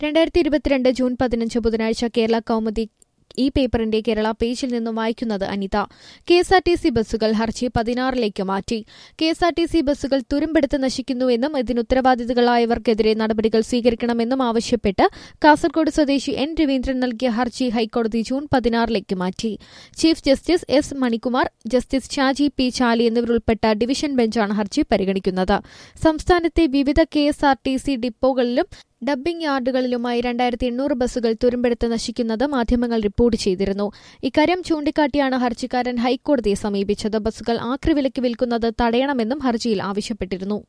രണ്ടായിരത്തി ഇരുപത്തിരണ്ട് ജൂൺ പതിനഞ്ച് ബുധനാഴ്ച കേരള കൗമുദി ഈ പേപ്പറിന്റെ കേരള പേജിൽ നിന്നും വായിക്കുന്നത് Anitha K S R T C ബസ്സുകൾ ഹർജി പതിനാറിലേക്ക് മാറ്റി K S R T C ബസ്സുകൾ തുരുമ്പെടുത്ത് നശിക്കുന്നുവെന്നും ഇതിന് ഉത്തരവാദികളായവർക്കെതിരെ നടപടികൾ സ്വീകരിക്കണമെന്നും ആവശ്യപ്പെട്ട് കാസർഗോഡ് സ്വദേശി എൻ രവീന്ദ്രൻ നൽകിയ ഹർജി ഹൈക്കോടതി ജൂൺ പതിനാറിലേക്ക് മാറ്റി chief justice S Manikumar justice Shaji P Chaly എന്നിവരുൾപ്പെട്ട ഡിവിഷൻ ബെഞ്ചാണ് ഹർജി പരിഗണിക്കുന്നത് സംസ്ഥാനത്തെ വിവിധ K S R T C ഡിപ്പോകളിലും ഡബ്ബിംഗ് യാർഡുകളിലുമായി രണ്ടായിരത്തി എണ്ണൂറ് ബസ്സുകൾ തുരുമ്പെടുത്ത് നശിക്കുന്നത് മാധ്യമങ്ങൾ റിപ്പോർട്ട് ചെയ്തിരുന്നു ഇക്കാര്യം ചൂണ്ടിക്കാട്ടിയാണ് ഹർജിക്കാരൻ ഹൈക്കോടതിയെ സമീപിച്ചത് ബസ്സുകൾ ആക്രിവിലയ്ക്ക് വിൽക്കുന്നത് തടയണമെന്നും ഹർജിയിൽ ആവശ്യപ്പെട്ടിരുന്നു